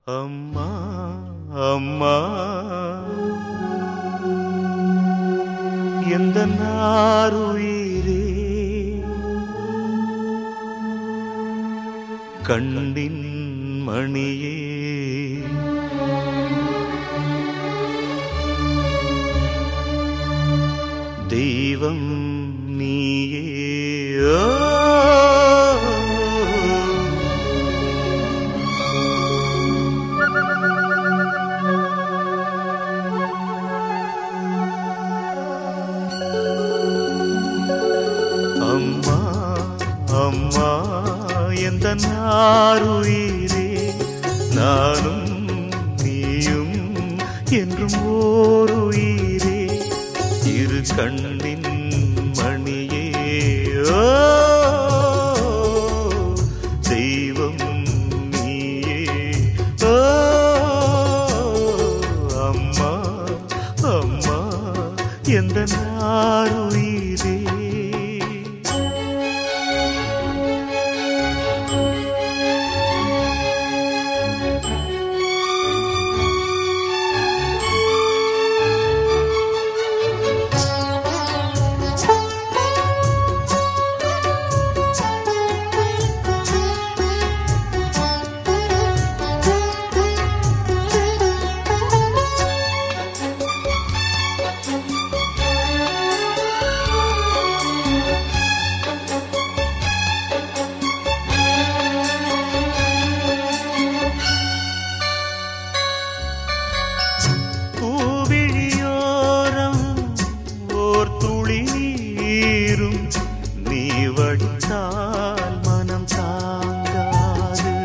அம்மா அம்மா எந்த நாருயிரே கண்ணின் மணியே தெய்வம் நீயே ஓ. அம்மா அம்மா எந்த நாருயிரே நானும் நீயும் என்றும் ஓர் உயிரே இரு கண்ணின் மணியே ஓ தெய்வம் நீயே ஓ அம்மா அம்மா எந்த நாருயிரே பூவிழியோரம் ஓர் துளி நீரும் நீ வடித்தால் மனம் தாங்காது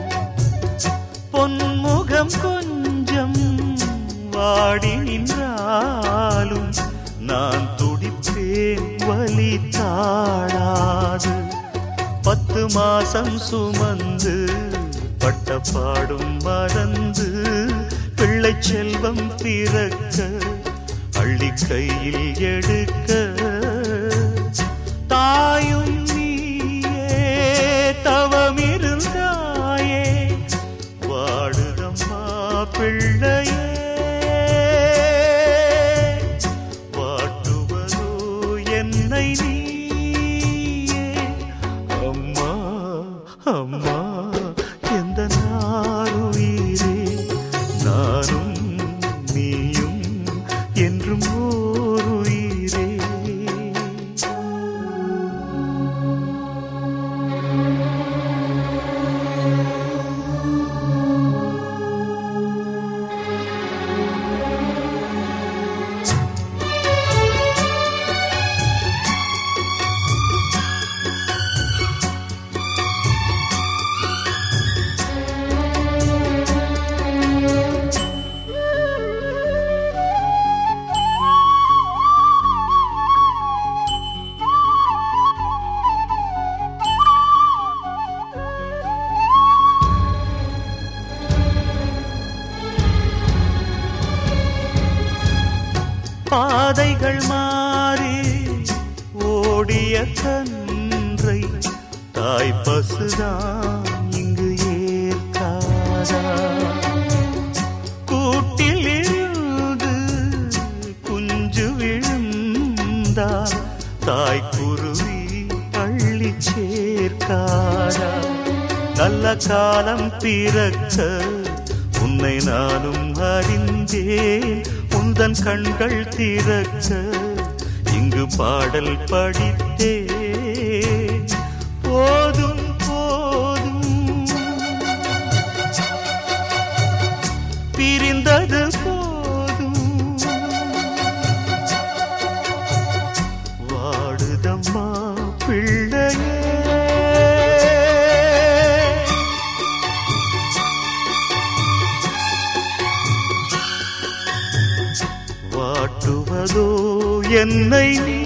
பொன்முகம் கொஞ்சம் வாடி நின்றாலும் நான் துடிப்பேன் வலி தாழாது பத்து மாசம் சுமந்து பட்ட பாடும் மறந்து பிள்ளை செல்வம் பிறக்க அள்ளி கையில் எடுக்க தாயும் நீயே தவமிருந்தாயே வாடுதம்மா பிள்ளையே வாட்டுவதோ என்னை நீயே அம்மா அம்மா எந்த நாருயிரே நானும் நீயும் என்றும் ஓர் உயிரே பாதைகள் மாறி ஓடிய கன்றை தாய் பசுதான் இங்கு ஏற்காதா கூட்டில் இருந்து குஞ்சு விழுந்தால் தாய் குருவி அள்ளி சேர்க்காதா நல்ல காலம் பிறக்க உன்னை நானும் அறிந்தேன் உந்தன் கண்கள் திறக்க இங்கு பாடல் படித்தேன் போதும் போதும் பிரிந்தது போதும் வாடுதம்மா பிள்ளையே வாட்டுவதோ என்னை நீ